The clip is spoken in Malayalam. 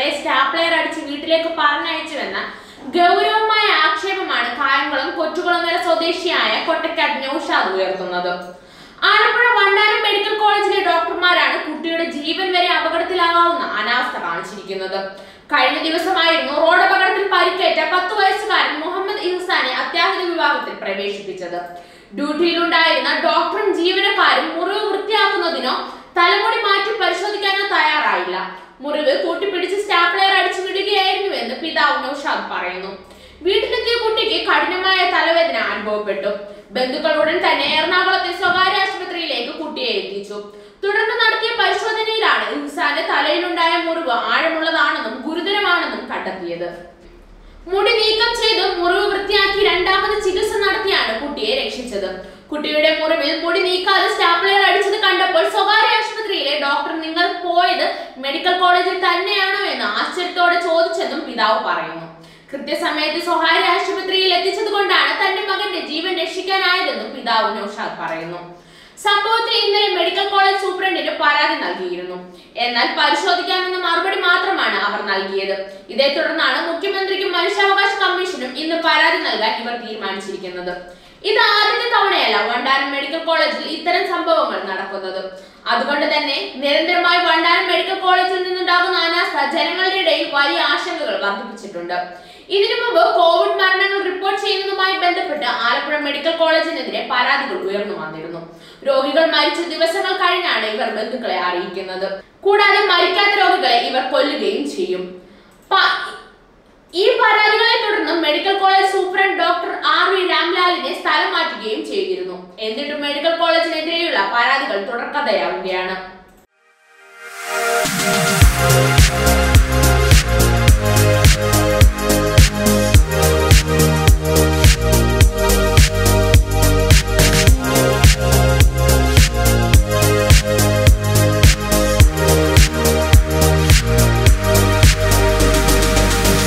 മകളെ സ്റ്റാപ്ലെയർ അടിച്ച് വീട്ടിലേക്ക് പറഞ്ഞയച്ചുവെന്ന ഗൗരവമായ ആക്ഷേപമാണ് കായംകുളം കൊച്ചുകുളങ്ങര സ്വദേശിയായ കൊട്ടക്കാട് നൌഷാദ് ഉയർത്തുന്നത് ആലപ്പുഴ വണ്ടാനം മെഡിക്കൽ കോളേജിലെ ഡോക്ടർമാരാണ് കുട്ടിയുടെ ജീവൻ വരെ അപകടത്തിലാകാവുന്ന അനാസ്ഥ കാണിച്ചിരിക്കുന്നത് കഴിഞ്ഞ ദിവസമായിരുന്നു റോഡ് അപകടത്തിൽ പരിക്കേറ്റ പത്ത് വയസ്സുകാരൻ മുഹമ്മദ് ഇഹ്സാനെ അത്യാഹിത വിഭാഗത്തിൽ പ്രവേശിപ്പിച്ചത് ഡ്യൂട്ടിയിലുണ്ടായിരുന്ന ഡോക്ടറും ജീവനക്കാരും മുറിവ് വൃത്തിയാക്കുന്നതിനോ തലമുടി മാറ്റി പരിശോധിക്കാനോ തയ്യാറായില്ല മുറിവ് കൂട്ടിപ്പിടിച്ച് സ്റ്റാപ്ലെയർ അടിച്ചു വിടുകയായിരുന്നുവെന്ന് പിതാവ് നൌഷാദ് പറയുന്നു വീട്ടിലെത്തിയ കുട്ടിക്ക് കഠിനമായ തലവേദന അനുഭവപ്പെട്ടു ബന്ധുക്കൾ ഉടൻ തന്നെ എറണാകുളത്തെ സ്വകാര്യ ആശുപത്രിയിലേക്ക് കുട്ടിയെ എത്തിച്ചു തുടർന്ന് നടത്തിയ പരിശോധനയിലാണ് ഇൻസാന്റെ തലയിലുണ്ടായ മുറിവ് ആഴമുള്ളതാണെന്നും ഗുരുതരമാണെന്നും കണ്ടെത്തിയത് മുടി നീക്കം ചെയ്ത് മുറിവ് വൃത്തിയാക്കി രണ്ടാമത് ചികിത്സ നടത്തിയാണ് കുട്ടിയെ രക്ഷിച്ചത് കുട്ടിയുടെ മുറിവിൽ മുടി നീക്കാതെ സ്റ്റാപ്ലെയർ അടിച്ചത് കണ്ടപ്പോൾ സ്വകാര്യ ആശുപത്രിയിലെ ഡോക്ടർ നിങ്ങൾ പോയത് മെഡിക്കൽ കോളേജിൽ തന്നെയാണോ എന്ന് ആശ്ചര്യത്തോടെ ചോദിച്ചെന്നും പിതാവ് പറയുന്നു കൃത്യസമയത്ത് സ്വകാര്യ ആശുപത്രിയിൽ എത്തിച്ചത് കൊണ്ടാണ് തന്റെ മകന്റെ ജീവൻ രക്ഷിക്കാനായതെന്നും പിതാവ് നൌഷാദ് പറയുന്നു സംഭവത്തിൽ ഇന്നലെ മെഡിക്കൽ കോളേജ് സൂപ്രണ്ടിന് പരാതി നൽകിയിരുന്നു എന്നാൽ പരിശോധിക്കാമെന്ന മറുപടി മാത്രമാണ് അവർ നൽകിയത് ഇതേ തുടർന്നാണ് മുഖ്യമന്ത്രിക്കും മനുഷ്യാവകാശ കമ്മീഷനും ഇന്ന് പരാതി നൽകാൻ ഇവർ തീരുമാനിച്ചിരിക്കുന്നത് ഇത് ആദ്യത്തെ തവണയല്ല വണ്ടാനം മെഡിക്കൽ കോളേജിൽ ഇത്തരം സംഭവങ്ങൾ നടക്കുന്നത് അതുകൊണ്ട് തന്നെ നിരന്തരമായി വണ്ടാനം മെഡിക്കൽ കോളേജിൽ നിന്നുണ്ടാകുന്ന അനാസ്ഥ ജനങ്ങളുടെ ഇടയിൽ വലിയ ആശങ്കകൾ വർദ്ധിപ്പിച്ചിട്ടുണ്ട് ഇതിനു മുമ്പ് കോവിഡ് മരണങ്ങൾ റിപ്പോർട്ട് ചെയ്യുന്നതുമായി ബന്ധപ്പെട്ട് ആലപ്പുഴ മെഡിക്കൽ കോളേജിനെതിരെ പരാതികൾ ഉയർന്നു വന്നിരുന്നു രോഗികൾ മരിച്ച ദിവസങ്ങൾ കഴിഞ്ഞാണ് ഇവർ ബന്ധുക്കളെ അറിയിക്കുന്നത് കൂടാതെ മരിക്കാത്ത രോഗികളെ ഇവർ കൊല്ലുകയും ചെയ്യും പ- ഈ പരാതികളെ തുടർന്ന് medical college superintendent doctor R V രാംലാലിനെ സ്ഥലം മാറ്റുകയും ചെയ്തിരുന്നു എന്നിട്ടും മെഡിക്കൽ കോളേജിനെതിരെയുള്ള പരാതികൾ തുടർക്കഥയാവുകയാണ്